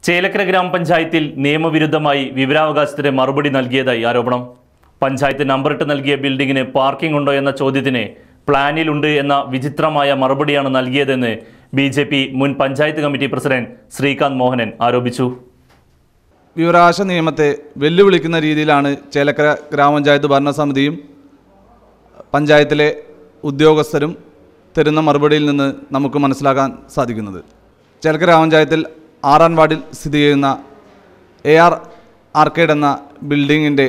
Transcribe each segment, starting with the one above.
ചേലക്കര ഗ്രാമപഞ്ചായത്തിൽ നിയമവിരുദ്ധമായി വിവരാവകാശത്തിന് മറുപടി നൽകിയതായി ആരോപണം പഞ്ചായത്ത് നമ്പറിട്ട് നൽകിയ ബിൽഡിങ്ങിന് പാർക്കിംഗ് ഉണ്ടോ എന്ന ചോദ്യത്തിന് പ്ലാനിലുണ്ട് എന്ന വിചിത്രമായ മറുപടിയാണ് നൽകിയതെന്ന് ബി ജെ പി മുൻ പഞ്ചായത്ത് കമ്മിറ്റി പ്രസിഡന്റ് ശ്രീകാന്ത് മോഹനൻ ആരോപിച്ചു വിവരാവകാശ നിയമത്തെ വെല്ലുവിളിക്കുന്ന രീതിയിലാണ് ചേലക്കര ഗ്രാമപഞ്ചായത്ത് ഭരണസമിതിയും പഞ്ചായത്തിലെ ഉദ്യോഗസ്ഥരും തരുന്ന മറുപടിയിൽ നിന്ന് നമുക്ക് മനസ്സിലാക്കാൻ സാധിക്കുന്നത് ചേലക്കര ഗ്രാമപഞ്ചായത്തിൽ ആറാം വാർഡിൽ സ്ഥിതി ചെയ്യുന്ന എ ആർ ആർക്കേഡ് എന്ന ബിൽഡിങ്ങിൻ്റെ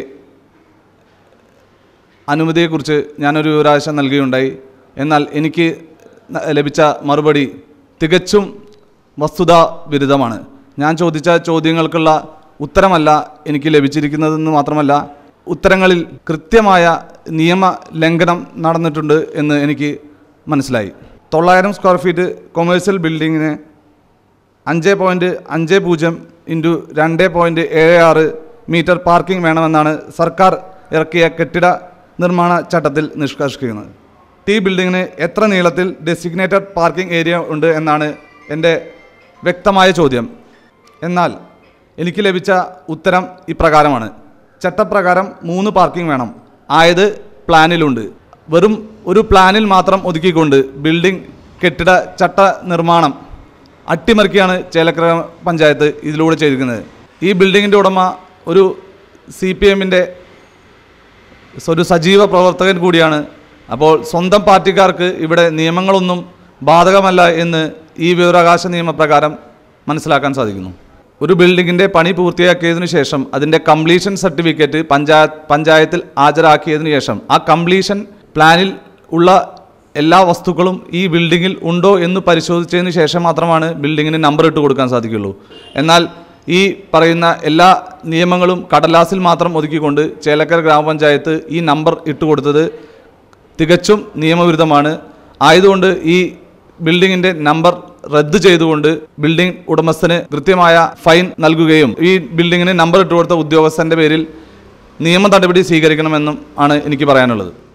അനുമതിയെക്കുറിച്ച് ഞാനൊരു വിവരാവകാശ നൽകുകയുണ്ടായി എന്നാൽ എനിക്ക് ന- ലഭിച്ച മറുപടി തികച്ചും വസ്തുതാ വിരുദ്ധമാണ് ഞാൻ ചോദിച്ച ചോദ്യങ്ങൾക്കുള്ള ഉത്തരമല്ല എനിക്ക് ലഭിച്ചിരിക്കുന്നതെന്ന് മാത്രമല്ല ഉത്തരങ്ങളിൽ കൃത്യമായ നിയമ ലംഘനം നടന്നിട്ടുണ്ട് എന്ന് എനിക്ക് മനസ്സിലായി തൊള്ളായിരം സ്ക്വയർ ഫീറ്റ് കൊമേഴ്സ്യൽ ബിൽഡിങ്ങിന് അഞ്ച് പോയിൻറ്റ് അഞ്ച് പൂജ്യം ഇൻറ്റു രണ്ട് പോയിൻറ്റ് ഏഴ് ആറ് മീറ്റർ പാർക്കിംഗ് വേണമെന്നാണ് സർക്കാർ ഇറക്കിയ കെട്ടിട നിർമ്മാണ ചട്ടത്തിൽ നിഷ്കർഷിക്കുന്നത് ഈ ബിൽഡിങ്ങിന് എത്ര നീളത്തിൽ ഡെസിഗ്നേറ്റഡ് പാർക്കിംഗ് ഏരിയ ഉണ്ട് എന്നാണ് എൻ്റെ വ്യക്തമായ ചോദ്യം എന്നാൽ എനിക്ക് ലഭിച്ച ഉത്തരം ഇപ്രകാരമാണ് ചട്ടപ്രകാരം മൂന്ന് പാർക്കിംഗ് വേണം ആയത് പ്ലാനിലുണ്ട് വെറും ഒരു പ്ലാനിൽ മാത്രം ഒതുക്കിക്കൊണ്ട് ബിൽഡിംഗ് കെട്ടിട ചട്ട നിർമ്മാണം അട്ടിമറിക്കുകയാണ് ചേലക്കര പഞ്ചായത്ത് ഇതിലൂടെ ചെയ്തിരിക്കുന്നത് ഈ ബിൽഡിങ്ങിൻ്റെ ഉടമ ഒരു സി പി എമ്മിൻ്റെ ഒരു സജീവ പ്രവർത്തകൻ കൂടിയാണ് അപ്പോൾ സ്വന്തം പാർട്ടിക്കാർക്ക് ഇവിടെ നിയമങ്ങളൊന്നും ബാധകമല്ല എന്ന് ഈ വിവരാവകാശ നിയമപ്രകാരം മനസ്സിലാക്കാൻ സാധിക്കുന്നു ഒരു ബിൽഡിങ്ങിൻ്റെ പണി പൂർത്തിയാക്കിയതിനു ശേഷം അതിൻ്റെ കംപ്ലീഷൻ സർട്ടിഫിക്കറ്റ് പഞ്ചായത്ത് പഞ്ചായത്തിൽ ഹാജരാക്കിയതിനു ശേഷം ആ കംപ്ലീഷൻ പ്ലാനിൽ ഉള്ള എല്ലാ വസ്തുക്കളും ഈ ബിൽഡിങ്ങിൽ ഉണ്ടോ എന്ന് പരിശോധിച്ചതിന് ശേഷം മാത്രമാണ് ബിൽഡിങ്ങിന് നമ്പർ ഇട്ട് കൊടുക്കാൻ സാധിക്കുള്ളൂ എന്നാൽ ഈ പറയുന്ന എല്ലാ നിയമങ്ങളും കടലാസിൽ മാത്രം ഒതുക്കിക്കൊണ്ട് ചേലക്കര ഗ്രാമപഞ്ചായത്ത് ഈ നമ്പർ ഇട്ട് കൊടുത്തത് തികച്ചും നിയമവിരുദ്ധമാണ് ആയതുകൊണ്ട് ഈ ബിൽഡിങ്ങിൻ്റെ നമ്പർ റദ്ദ് ചെയ്തുകൊണ്ട് ബിൽഡിംഗ് ഉടമസ്ഥന് കൃത്യമായ ഫൈൻ നൽകുകയും ഈ ബിൽഡിങ്ങിന് നമ്പർ ഇട്ട് കൊടുത്ത ഉദ്യോഗസ്ഥൻ്റെ പേരിൽ നിയമ നടപടി സ്വീകരിക്കണമെന്നും ആണ് എനിക്ക് പറയാനുള്ളത്